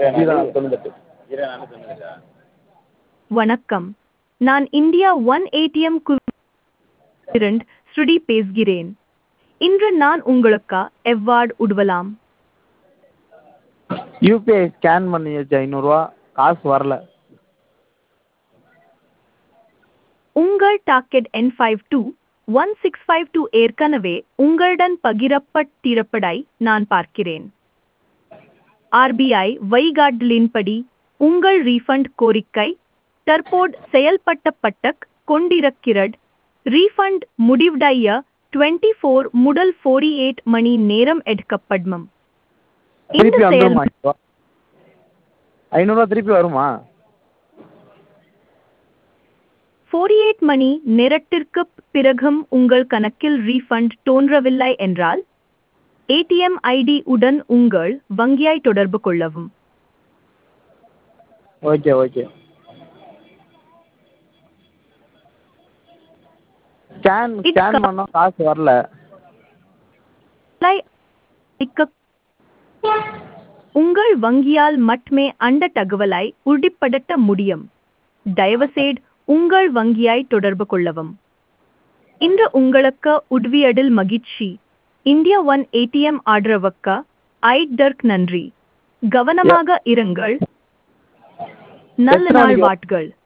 இருபது தொண்ணூத்தெட்டு இருபது நாலு தொண்ணூத்தெட்டா வணக்கம் நான் இந்தியா ஒன் ஏடிஎம் இருந்து ஸ்ருதி பேசுகிறேன் இன்று நான் உங்களுக்கு எவ்வாறு உதவலாம் யூபிஐ ஸ்கேன் பண்ணியாச்சு ஐநூறுரூவா காசு வரல உங்கள் டாக்கெட் எண் five two one six five two ஏற்கனவே உங்களுடன் பகிரப்பட்டிருப்பதை நான் பார்க்கிறேன் ஆர்பிஐ வழிகாட்டலின்படி உங்கள் ரீஃபண்ட் கோரிக்கை தற்போது செயல்பட்டப்பட்ட கொண்டிருக்கிறது ரீஃபண்ட் முடிவடைய டுவெண்ட்டி ஃபோர் முதல் ஃபோர்டி எயிட் மணி நேரம் எடுக்கப்படும் இந்த திருப்பி செயல் வந்துருமா ஐநூறுரூவா ஐநூறுரூவா திருப்பி வருமா ஃபோர்டி எயிட் மணி நேரத்திற்கு பிறகும் உங்கள் கணக்கில் ரீஃபண்ட் தோன்றவில்லை என்றால் ஏடிஎம் ஐடி உடன் உங்கள் வங்கியை தொடர்பு கொள்ளவும் ஓகே ஓகே ஸ்கேன் இது ஸ்கேன் க- பண்ணோம் காசு வரல லை- இக்க- உங்கள் வங்கியால் மட்டுமே அந்த தகவலை உறுதிப்படுத்த முடியும் தயவுசெய்து உங்கள் வங்கியை தொடர்பு கொள்ளவும் இன்று உங்களுக்கு உதவியதில் மகிழ்ச்சி இந்தியா ஒன் ஏடிஎம் ஆதரவுக்கு ஐதர்க் நன்றி கவனமாக இருங்கள் நல்ல எத்தனை நாள் மணிக்கு- வாட்கள்